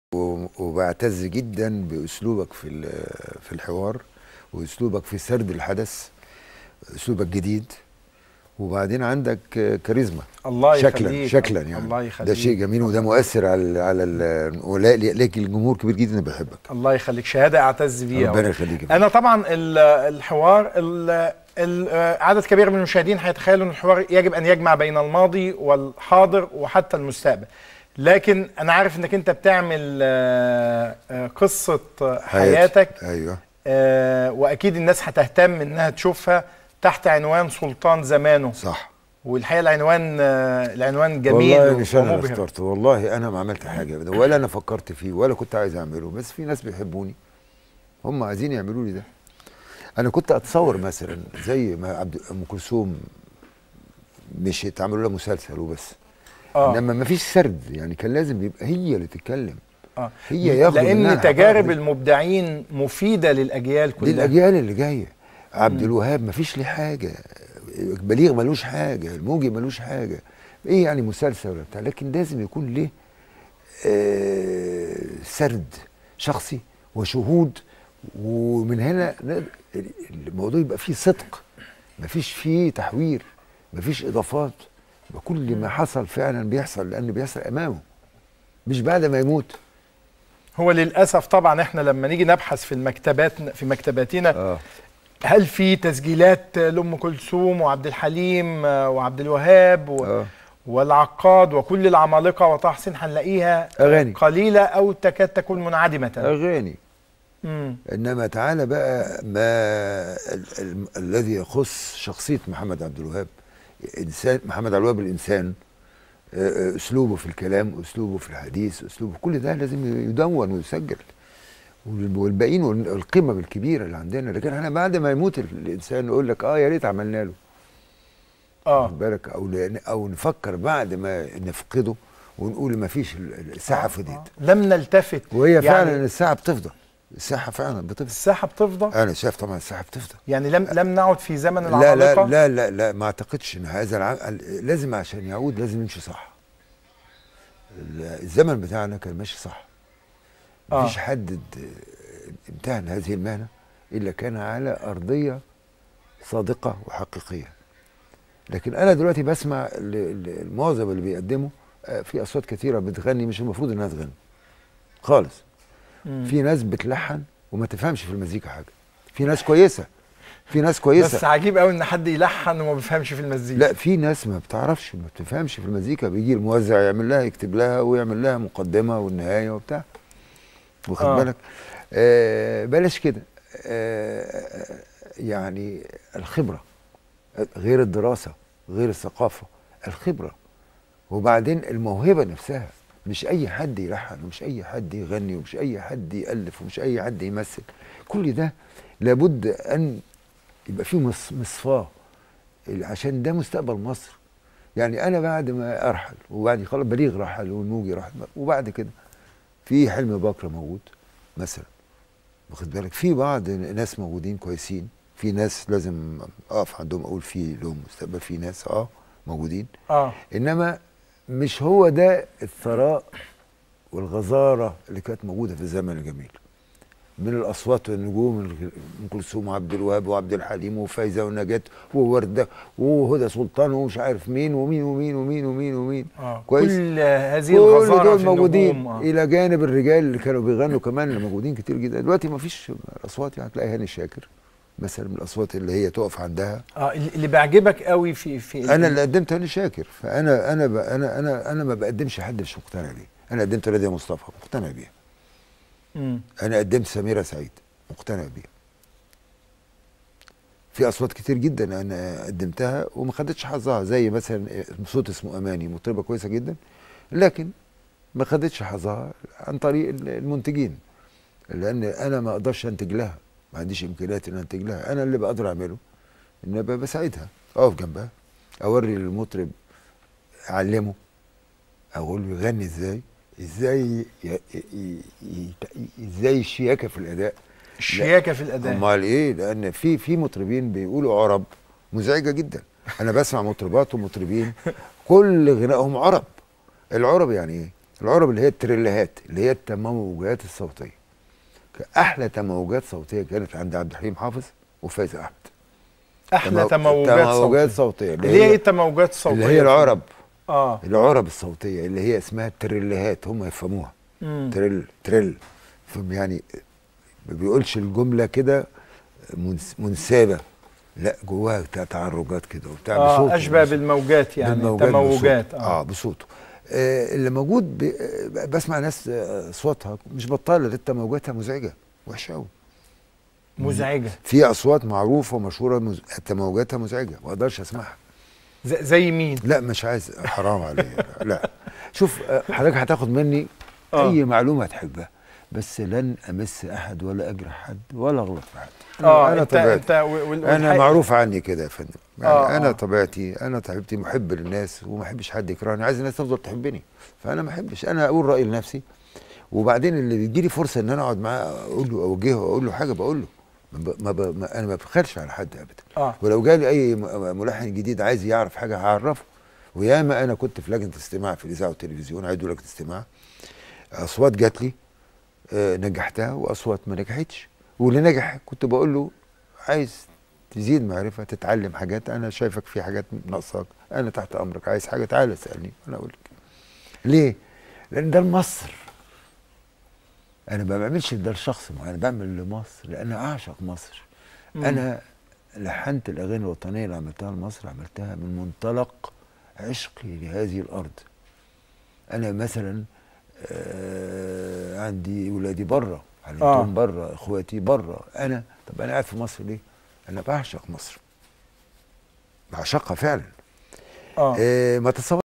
و- وبعتز جدا باسلوبك في ال- في الحوار واسلوبك في سرد الحدث اسلوبك جديد وبعدين عندك كاريزما الله شكلا يخليك شكلا يعني الله ده يخليك شيء جميل وده مؤثر على على ال- ولا- لكن الجمهور كبير جدا بيحبك الله يخليك شهاده اعتز بيها ربنا يخليك يا انا طبعا ال- الحوار ال- ال- آه، عدد كبير من المشاهدين هيتخيلوا ان الحوار يجب ان يجمع بين الماضي والحاضر وحتى المستقبل لكن انا عارف انك انت بتعمل آه، آه، قصه آه، حياتك ايوه آه، واكيد الناس هتهتم انها تشوفها تحت عنوان سلطان زمانه صح والحقيقه العنوان آه، العنوان جميل والله مش انا اللي ومبهر اخترته والله انا ما عملت حاجه أبدا، ولا انا فكرت فيه ولا كنت عايز اعمله بس في ناس بيحبوني هم عايزين يعملوا لي ده انا كنت اتصور مثلا زي ما عبد ام كلثوم مش اتعملوا لها مسلسل وبس اه انما ما فيش سرد يعني كان لازم يبقى هي اللي تتكلم اه هي ياخدوا منها لان الحقائق تجارب دي. المبدعين مفيده للاجيال كلها للاجيال اللي جايه عبد الوهاب ما فيش ليه حاجه بليغ ملوش حاجه الموجي ملوش حاجه ايه يعني مسلسل ولا بتاع لكن لازم يكون ليه آه سرد شخصي وشهود ومن هنا نقدر- الموضوع يبقى فيه صدق مفيش فيه تحوير مفيش اضافات يبقى كل ما حصل فعلا بيحصل لان بيحصل امامه مش بعد ما يموت هو للاسف طبعا احنا لما نيجي نبحث في المكتبات في مكتباتنا اه هل في تسجيلات لام كلثوم وعبد الحليم آه، وعبد الوهاب و... اه والعقاد وكل العمالقه وطه حسين هنلاقيها أغاني. قليله او تكاد تكون منعدمه اغاني مم. انما تعالى بقى ما ال ال الذي يخص شخصيه محمد عبد الوهاب انسان محمد عبد الوهاب الانسان آه، آه، اسلوبه في الكلام اسلوبه في الحديث اسلوبه كل ده لازم يدون ويسجل وال- والباقيين والقمم الكبيره اللي عندنا لكن احنا بعد ما يموت ال- الانسان نقول لك اه يا ريت عملنا له اه واخد بالك او ن- او نفكر بعد ما نفقده ونقول ما فيش ال- ال- الساحه فضيت لم نلتفت وهي يعني فعلا الساحه بتفضى الساحه فعلا بتفضى الساحه بتفضى انا شايف طبعا الساحه بتفضى يعني لم لم نعد في زمن لا العمالقه لا لا لا لا ما اعتقدش ان هذا العمل لازم عشان يعود لازم يمشي صح ال- الزمن بتاعنا كان ماشي صح آه. مفيش حد د- امتهن هذه المهنه الا كان على ارضيه صادقه وحقيقيه لكن انا دلوقتي بسمع ال- ال- المعظم اللي بيقدمه آه، في اصوات كثيره بتغني مش المفروض انها تغني خالص مم. في ناس بتلحن وما تفهمش في المزيكا حاجه في ناس كويسه في ناس كويسه بس عجيب قوي ان حد يلحن وما بيفهمش في المزيكا لا في ناس ما بتعرفش ما بتفهمش في المزيكا بيجي الموزع يعمل لها يكتب لها ويعمل لها مقدمه والنهايه وبتاع واخد آه. بالك آه بلاش كده آه يعني الخبره غير الدراسه غير الثقافه الخبره وبعدين الموهبه نفسها مش اي حد يلحن ومش اي حد يغني ومش اي حد يالف ومش اي حد يمثل كل ده لابد ان يبقى فيه مص- مصفاه عشان ده مستقبل مصر يعني انا بعد ما ارحل وبعد خلاص بليغ رحل والموجي رحل وبعد كده في حلمي بكر موجود مثلا واخد بالك في بعض ناس موجودين كويسين في ناس لازم اقف عندهم اقول في لهم مستقبل في ناس اه موجودين اه انما مش هو ده الثراء والغزاره اللي كانت موجوده في الزمن الجميل من الاصوات والنجوم ال- ام كلثوم وعبد الوهاب وعبد الحليم وفايزه ونجاة وورده وهدى سلطان ومش عارف مين ومين ومين ومين ومين ومين اه كويس. كل هذه كل الغزاره دول في موجودين النجوم، آه. الى جانب الرجال اللي كانوا بيغنوا كمان اللي موجودين كتير جدا دلوقتي ما فيش اصوات يعني هتلاقي هاني شاكر مثلا من الاصوات اللي هي تقف عندها اه اللي اللي بيعجبك قوي في في انا اللي قدمت هاني شاكر فانا انا ب... انا انا انا ما بقدمش حد مش مقتنع بيه انا قدمت ناديه مصطفى مقتنع بيها مم. انا قدمت سميره سعيد مقتنع بيها في اصوات كتير جدا انا قدمتها وما خدتش حظها زي مثلا صوت اسمه اماني مطربه كويسه جدا لكن ما خدتش حظها عن طريق المنتجين لان انا ما اقدرش انتج لها ما عنديش امكانيات ان انتج لها انا اللي بقدر اعمله ان ابقى بساعدها اقف جنبها اوري للمطرب اعلمه اقول له يغني ازاي ازاي ي... ي... ي... ازاي الشياكه في الاداء الشياكه في الاداء امال ايه لان في في مطربين بيقولوا عرب مزعجه جدا انا بسمع مطربات ومطربين كل غنائهم عرب العرب يعني ايه العرب اللي هي التريلهات اللي هي التموجات الصوتيه احلى تموجات صوتيه كانت عند عبد الحليم حافظ وفايز احمد احلى تمو- تموجات تموجات صوتيه صوتيه اللي هي ايه التموجات الصوتيه اللي هي العرب اه العرب الصوتيه اللي هي اسمها التريلهات هم يفهموها مم. تريل تريل فهم يعني ما بيقولش الجمله كده منس- منسابه لا جواها بتاع تعرجات كده وبتاع اه بصوته اشبه بصوته. بالموجات يعني بالموجات تموجات بصوته. اه بصوته آه اللي موجود ب... آه، بسمع ناس آه، اصواتها مش بطاله ده موجاتها مزعجه وحشه قوي مزعجه في اصوات معروفه ومشهوره مز... تموجاتها مزعجه ما اقدرش اسمعها ز- زي مين لا مش عايز حرام عليا لا شوف آه، حضرتك هتاخد مني آه. اي معلومه تحبها بس لن امس احد ولا اجرح حد ولا اغلط في حد اه انا انت طبيعتي انت و- وال- انا والحقيقة- معروف عني كده يا فندم يعني آه، انا آه. طبيعتي انا طبيعتي محب للناس وما احبش حد يكرهني عايز الناس تفضل تحبني فانا ما احبش انا اقول رايي لنفسي وبعدين اللي بيجي لي فرصه ان انا اقعد معاه اقول له اوجهه واقول له حاجه بقول له ما ب... ما ب... ما انا ما بخلش على حد ابدا اه ولو جالي اي م- ملحن جديد عايز يعرف حاجه هعرفه وياما انا كنت في لجنه استماع في الاذاعه والتلفزيون عيدوا لجنه استماع اصوات جات لي آه، نجحتها واصوات ما نجحتش واللي نجح كنت بقول له عايز تزيد معرفه تتعلم حاجات انا شايفك في حاجات ناقصاك انا تحت امرك عايز حاجه تعالى اسالني انا اقول لك ليه لان ده لمصر انا ما بعملش ده لشخص معين انا بعمل لمصر لان اعشق مصر مم. انا لحنت الاغاني الوطنيه اللي عملتها لمصر عملتها من منطلق عشقي لهذه الارض انا مثلا آه عندي ولادي بره علمتهم آه. بره اخواتي بره انا طب انا قاعد في مصر ليه انا بعشق مصر بعشقها فعلا اه آه ما تصور